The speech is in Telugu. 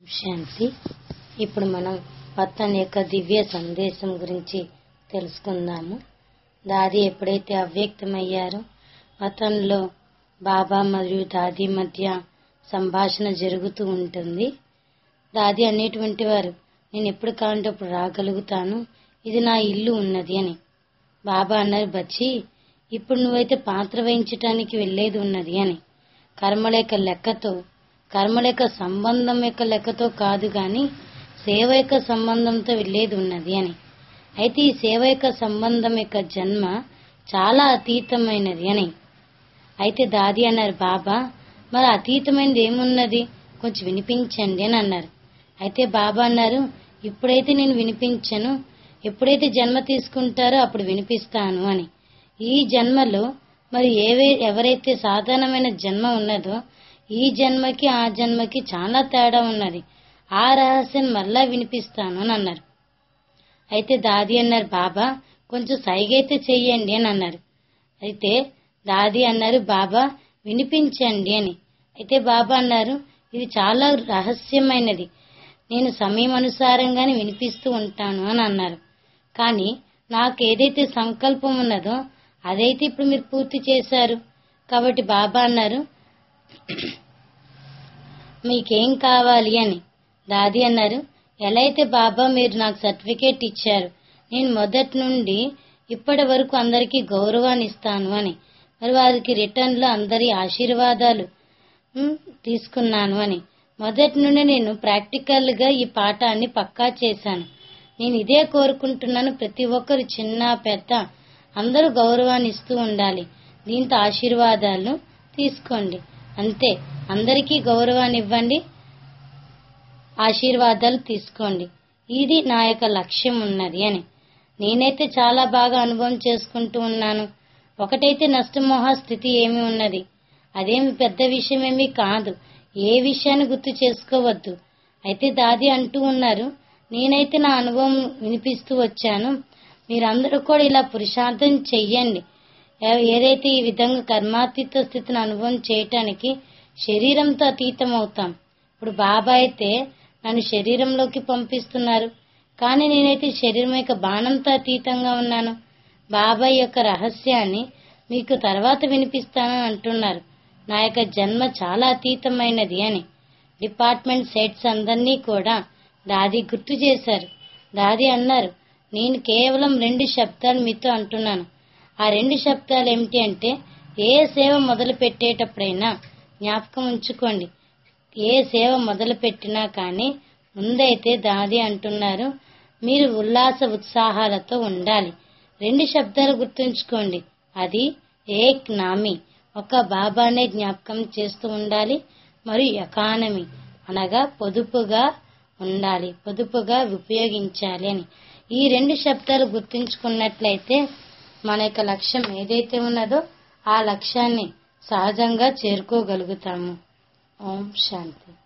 శాంతి ఇప్పుడు మనం పతన్ యొక్క దివ్య సందేశం గురించి తెలుసుకుందాము దాది ఎప్పుడైతే అవ్యక్తమయ్యారో పతన్లో బాబా మరియు దాది మధ్య సంభాషణ జరుగుతూ ఉంటుంది దాది అనేటువంటి వారు నేను ఎప్పుడు కావాలంటే అప్పుడు రాగలుగుతాను ఇది నా ఇల్లు ఉన్నది అని బాబా అన్నారు బచ్చి ఇప్పుడు నువ్వైతే పాత్ర వహించటానికి వెళ్ళేది ఉన్నది అని కర్మల యొక్క లెక్కతో కర్మల యొక్క సంబంధం యొక్క లెక్కతో కాదు గాని సేవ యొక్క సంబంధంతో వెళ్ళేది ఉన్నది అని అయితే ఈ సేవ యొక్క సంబంధం యొక్క జన్మ చాలా అతీతమైనది అని అయితే దాది అన్నారు బాబా మరి అతీతమైనది ఏమున్నది కొంచెం వినిపించండి అని అన్నారు అయితే బాబా అన్నారు ఇప్పుడైతే నేను వినిపించను ఎప్పుడైతే జన్మ తీసుకుంటారో అప్పుడు వినిపిస్తాను అని ఈ జన్మలో మరి ఏవే ఎవరైతే సాధారణమైన జన్మ ఉన్నదో ఈ జన్మకి ఆ జన్మకి చాలా తేడా ఉన్నది ఆ రహస్యం మళ్ళా వినిపిస్తాను అని అన్నారు అయితే దాది అన్నారు బాబా కొంచెం సైగైతే చెయ్యండి అని అన్నారు అయితే దాది అన్నారు బాబా వినిపించండి అని అయితే బాబా అన్నారు ఇది చాలా రహస్యమైనది నేను సమయం అనుసారంగానే వినిపిస్తూ ఉంటాను అని అన్నారు కానీ నాకు ఏదైతే సంకల్పం ఉన్నదో అదైతే ఇప్పుడు మీరు పూర్తి చేశారు కాబట్టి బాబా అన్నారు మీకేం కావాలి అని దాది అన్నారు ఎలా అయితే బాబా మీరు నాకు సర్టిఫికేట్ ఇచ్చారు నేను మొదటి నుండి ఇప్పటి వరకు అందరికీ గౌరవాన్ని ఇస్తాను అని మరి వారికి రిటర్న్ లో అందరి ఆశీర్వాదాలు ఉమ్, తీసుకున్నాను అని మొదటి నుండి నేను ప్రాక్టికల్ గా ఈ పాఠాన్ని పక్కా చేశాను నేను ఇదే కోరుకుంటున్నాను ప్రతి ఒక్కరు చిన్న పెద్ద అందరూ గౌరవాన్ని ఇస్తూ ఉండాలి దీంతో ఆశీర్వాదాలను తీసుకోండి అంతే అందరికీ గౌరవాన్ని ఇవ్వండి ఆశీర్వాదాలు తీసుకోండి ఇది నా యొక్క లక్ష్యం ఉన్నది అని నేనైతే చాలా బాగా అనుభవం చేసుకుంటూ ఉన్నాను ఒకటైతే నష్టమోహ స్థితి ఏమి ఉన్నది అదేమి పెద్ద విషయమేమీ కాదు ఏ విషయాన్ని గుర్తు చేసుకోవద్దు అయితే దాది అంటూ ఉన్నారు నేనైతే నా అనుభవం వినిపిస్తూ వచ్చాను మీరందరూ కూడా ఇలా పురుషార్థం చెయ్యండి ఏ- ఏదైతే ఈ విధంగా కర్మాతీత స్థితిని అనుభవం చేయటానికి శరీరంతో అతీతం అవుతాం ఇప్పుడు బాబా అయితే నన్ను శరీరంలోకి పంపిస్తున్నారు కానీ నేనైతే శరీరం యొక్క బాణంతో అతీతంగా ఉన్నాను బాబాయ్ యొక్క రహస్యాన్ని మీకు తర్వాత వినిపిస్తానని అంటున్నారు నా యొక్క జన్మ చాలా అతీతమైనది అని డిపార్ట్మెంట్ సెట్స్ అందరినీ కూడా దాది గుర్తు చేశారు దాది అన్నారు నేను కేవలం రెండు శబ్దాలు మీతో అంటున్నాను ఆ రెండు శబ్దాలు ఏమిటి అంటే ఏ సేవ మొదలు పెట్టేటప్పుడైనా జ్ఞాపకం ఉంచుకోండి ఏ సేవ మొదలు పెట్టినా కానీ ముందైతే దాది అంటున్నారు మీరు ఉల్లాస ఉత్సాహాలతో ఉండాలి రెండు శబ్దాలు గుర్తుంచుకోండి అది ఏక్ నామి ఒక బాబానే జ్ఞాపకం చేస్తూ ఉండాలి మరియు ఎకానమీ అనగా పొదుపుగా ఉండాలి పొదుపుగా ఉపయోగించాలి అని ఈ రెండు శబ్దాలు గుర్తుంచుకున్నట్లయితే మన యొక్క లక్ష్యం ఏదైతే ఉన్నదో ఆ లక్ష్యాన్ని సహజంగా చేరుకోగలుగుతాము ఓం శాంతి